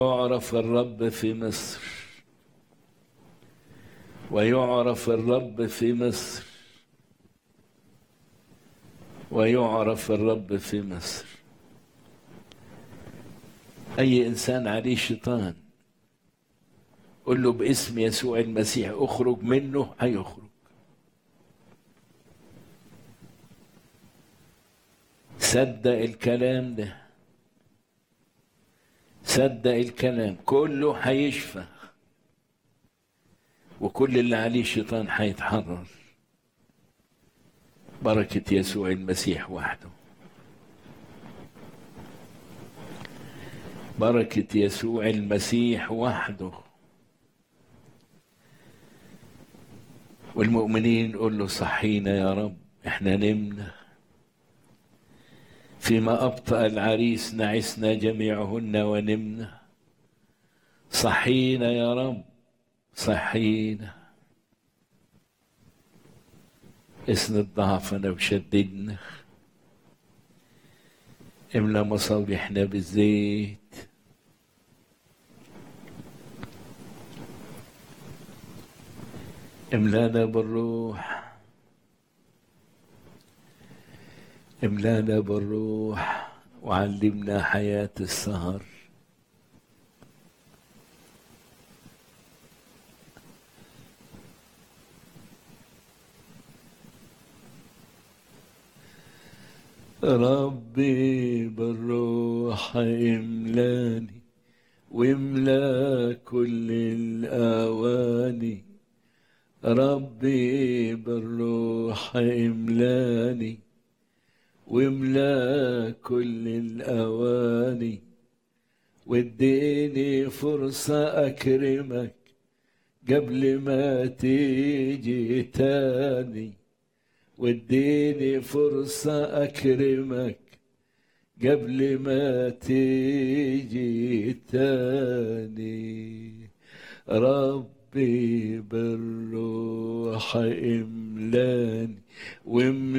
يعرف الرب في مصر ويعرف الرب في مصر ويعرف الرب في مصر أي إنسان عليه شيطان قل له باسم يسوع المسيح اخرج منه هيخرج صدق الكلام ده صدق الكلام كله هيشفى وكل اللي عليه شيطان هيتحرر بركة يسوع المسيح وحده بركة يسوع المسيح وحده والمؤمنين قول له صحينا يا رب احنا نمنا فيما أبطأ العريس نعسنا جميعهن ونمنا صحينا يا رب صحينا اسند ضعفنا وشددنا املى مصابيحنا بالزيت املانا بالروح املانا بالروح وعلمنا حياة السهر ربي بالروح املاني واملا كل الاواني ربي بالروح املاني واملا كل الاواني واديني فرصة اكرمك قبل ما تيجي تاني واديني فرصة اكرمك قبل ما تيجي تاني ربي بالروح املاني واملا